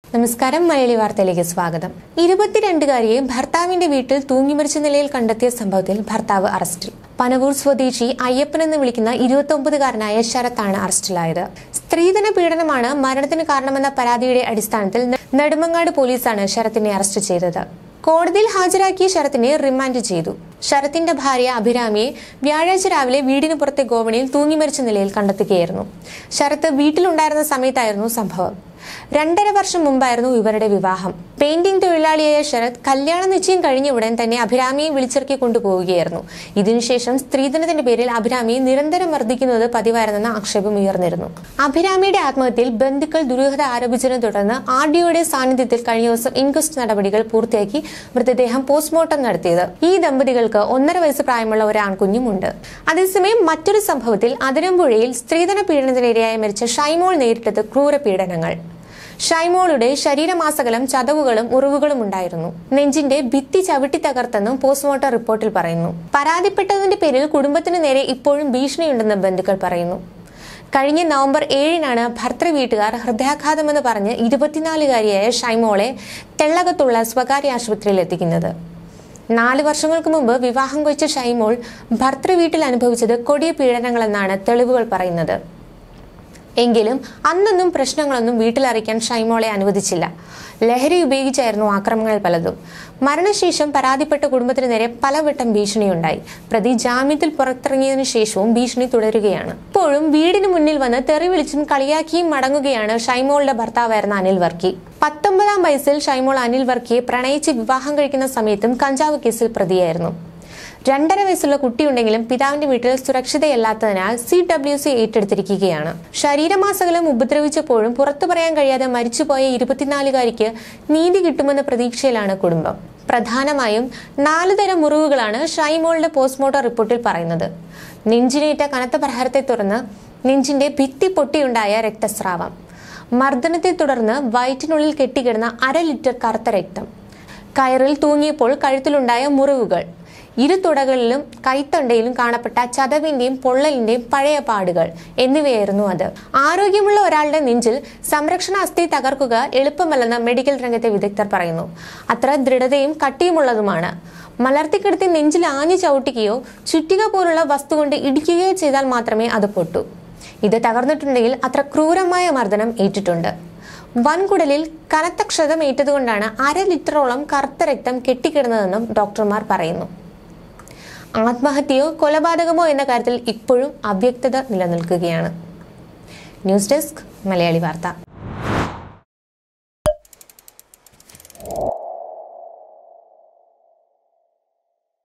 നമസ്കാരം മലയാളി വാർത്തയിലേക്ക് സ്വാഗതം ഇരുപത്തിരണ്ടുകാരിയെ ഭർത്താവിന്റെ വീട്ടിൽ തൂങ്ങിമരിച്ച നിലയിൽ കണ്ടെത്തിയ സംഭവത്തിൽ ഭർത്താവ് അറസ്റ്റിൽ പനവൂർ സ്വദേശി അയ്യപ്പൻ എന്ന് വിളിക്കുന്ന ഇരുപത്തൊമ്പതുകാരനായ ശരത്താണ് അറസ്റ്റിലായത് സ്ത്രീധന പീഡനമാണ് മരണത്തിന് കാരണമെന്ന പരാതിയുടെ അടിസ്ഥാനത്തിൽ നെ- നെടുമങ്ങാട് പോലീസാണ് ശരത്തിനെ അറസ്റ്റ് ചെയ്തത് കോടതിയിൽ ഹാജരാക്കിയ ശരത്തിനെ റിമാൻഡ് ചെയ്തു ശരത്തിന്റെ ഭാര്യ അഭിരാമിയെ വ്യാഴാഴ്ച രാവിലെ വീടിന് പുറത്തെ ഗോവണിയിൽ തൂങ്ങിമരിച്ച നിലയിൽ കണ്ടെത്തുകയായിരുന്നു ശരത്ത് വീട്ടിലുണ്ടായിരുന്ന സമയത്തായിരുന്നു സംഭവം രണ്ടര വർഷം മുമ്പായിരുന്നു ഇവരുടെ വിവാഹം പെയിന്റിംഗ് തൊഴിലാളിയായ ശരത് കല്യാണ നിശ്ചയം കഴിഞ്ഞ ഉടൻ തന്നെ അഭിരാമിയെ വിളിച്ചിറക്കി കൊണ്ടുപോവുകയായിരുന്നു ഇതിനുശേഷം സ്ത്രീധനത്തിന്റെ പേരിൽ അഭിരാമിയെ നിരന്തരം മർദ്ദിക്കുന്നത് പതിവായിരുന്നെന്ന ആക്ഷേപം ഉയർന്നിരുന്നു അഭിരാമിയുടെ ആത്മഹത്യയിൽ ബന്ധുക്കൾ ദുരൂഹത ആരോപിച്ചതിനെ തുടർന്ന് ആർ ഡിഒയുടെ സാന്നിധ്യത്തിൽ കഴിഞ്ഞ ദിവസം ഇൻക്വസ്റ്റ് നടപടികൾ പൂർത്തിയാക്കി മൃതദേഹം പോസ്റ്റ്മോർട്ടം നടത്തിയത് ഈ ദമ്പതികൾക്ക് ഒന്നര വയസ്സ് പ്രായമുള്ള ഒരു ആൺകുഞ്ഞുമുണ്ട് അതേസമയം മറ്റൊരു സംഭവത്തിൽ അതിരമ്പുഴയിൽ സ്ത്രീധന പീഡനത്തിനിരയായി മരിച്ച ഷൈമോൾ നേരിട്ടത് ക്രൂര പീഡനങ്ങൾ ഷൈമോളുടെ ശരീരമാസകലം ചതവുകളും മുറിവുകളും ഉണ്ടായിരുന്നു നെഞ്ചിന്റെ ഭിത്തി ചവിട്ടി തകർത്തെന്നും പോസ്റ്റ്മോർട്ടം റിപ്പോർട്ടിൽ പറയുന്നു പരാതിപ്പെട്ടതിന്റെ പേരിൽ കുടുംബത്തിന് നേരെ ഇപ്പോഴും ഭീഷണിയുണ്ടെന്ന് ബന്ധുക്കൾ പറയുന്നു കഴിഞ്ഞ നവംബർ ഏഴിനാണ് ഭർത്തൃ വീട്ടുകാർ ഹൃദയാഘാതമെന്ന് പറഞ്ഞ് ഇരുപത്തിനാലുകാരിയായ ഷൈമോളെ തെള്ളകത്തുള്ള സ്വകാര്യ ആശുപത്രിയിൽ എത്തിക്കുന്നത് നാല് വർഷങ്ങൾക്ക് മുമ്പ് വിവാഹം കഴിച്ച ഷൈമോൾ ഭർത്തൃ വീട്ടിൽ അനുഭവിച്ചത് കൊടിയ പീഡനങ്ങളെന്നാണ് തെളിവുകൾ പറയുന്നത് എങ്കിലും അന്നൊന്നും പ്രശ്നങ്ങളൊന്നും വീട്ടിലറിയിക്കാൻ ഷൈമോളെ അനുവദിച്ചില്ല ലഹരി ഉപയോഗിച്ചായിരുന്നു ആക്രമണങ്ങൾ പലതും മരണശേഷം പരാതിപ്പെട്ട കുടുംബത്തിന് നേരെ പലവട്ടം ഭീഷണിയുണ്ടായി പ്രതി ജാമ്യത്തിൽ പുറത്തിറങ്ങിയതിനു ശേഷവും ഭീഷണി തുടരുകയാണ് ഇപ്പോഴും വീടിന് മുന്നിൽ വന്ന് തെറി വിളിച്ചും കളിയാക്കിയും മടങ്ങുകയാണ് ഷൈമോളുടെ ഭർത്താവായിരുന്ന അനിൽ വർക്കി പത്തൊമ്പതാം വയസ്സിൽ ഷൈമോൾ അനിൽ വർക്കിയെ പ്രണയിച്ച് വിവാഹം കഴിക്കുന്ന സമയത്തും കഞ്ചാവ് കേസിൽ പ്രതിയായിരുന്നു രണ്ടര വയസ്സുള്ള കുട്ടിയുണ്ടെങ്കിലും പിതാവിന്റെ വീട്ടിൽ സുരക്ഷിതയല്ലാത്തതിനാൽ സി ഡബ്ല്യു സി ഏറ്റെടുത്തിരിക്കുകയാണ് ശരീരമാസകലം ഉപദ്രവിച്ചപ്പോഴും പുറത്തു പറയാൻ കഴിയാതെ മരിച്ചുപോയ ഇരുപത്തിനാലുകാരിക്ക് നീതി കിട്ടുമെന്ന പ്രതീക്ഷയിലാണ് കുടുംബം പ്രധാനമായും നാല് തരം മുറിവുകളാണ് ഷൈമോളുടെ പോസ്റ്റ്മോർട്ടം റിപ്പോർട്ടിൽ പറയുന്നത് നെഞ്ചിനേറ്റ കനത്ത പ്രഹാരത്തെ തുടർന്ന് നെഞ്ചിന്റെ ഭിത്തി പൊട്ടിയുണ്ടായ രക്തസ്രാവം മർദ്ദനത്തെ തുടർന്ന് വയറ്റിനുള്ളിൽ കെട്ടിക്കിടന്ന അര ലിറ്റർ കറുത്ത രക്തം കയറിൽ തൂങ്ങിയപ്പോൾ കഴുത്തിലുണ്ടായ മുറിവുകൾ ഇരു തുടകളിലും കൈത്തണ്ടയിലും കാണപ്പെട്ട ചതവിന്റെയും പൊള്ളലിന്റെയും പഴയ പാടുകൾ എന്നിവയായിരുന്നു അത് ആരോഗ്യമുള്ള ഒരാളുടെ നെഞ്ചിൽ സംരക്ഷണ അസ്ഥി തകർക്കുക എളുപ്പമല്ലെന്ന് മെഡിക്കൽ രംഗത്തെ വിദഗ്ധർ പറയുന്നു അത്ര ദൃഢതയും കട്ടിയുമുള്ളതുമാണ് മലർത്തിക്കിടത്തി നെഞ്ചിൽ ആഞ്ഞു ചവിട്ടിക്കുകയോ ചുറ്റിക പോലുള്ള വസ്തു കൊണ്ട് ഇടിക്കുകയോ ചെയ്താൽ മാത്രമേ അത് പൊട്ടൂ ഇത് തകർന്നിട്ടുണ്ടെങ്കിൽ അത്ര ക്രൂരമായ മർദ്ദനം ഏറ്റിട്ടുണ്ട് വൻകുടലിൽ കനത്ത ക്ഷതമേറ്റതുകൊണ്ടാണ് അര ലിറ്ററോളം കറുത്ത രക്തം കെട്ടിക്കിടന്നതെന്നും ഡോക്ടർമാർ പറയുന്നു ആത്മഹത്യയോ കൊലപാതകമോ എന്ന കാര്യത്തിൽ ഇപ്പോഴും അവ്യക്തത നിലനിൽക്കുകയാണ് ന്യൂസ് ഡെസ്ക് മലയാളി വാർത്ത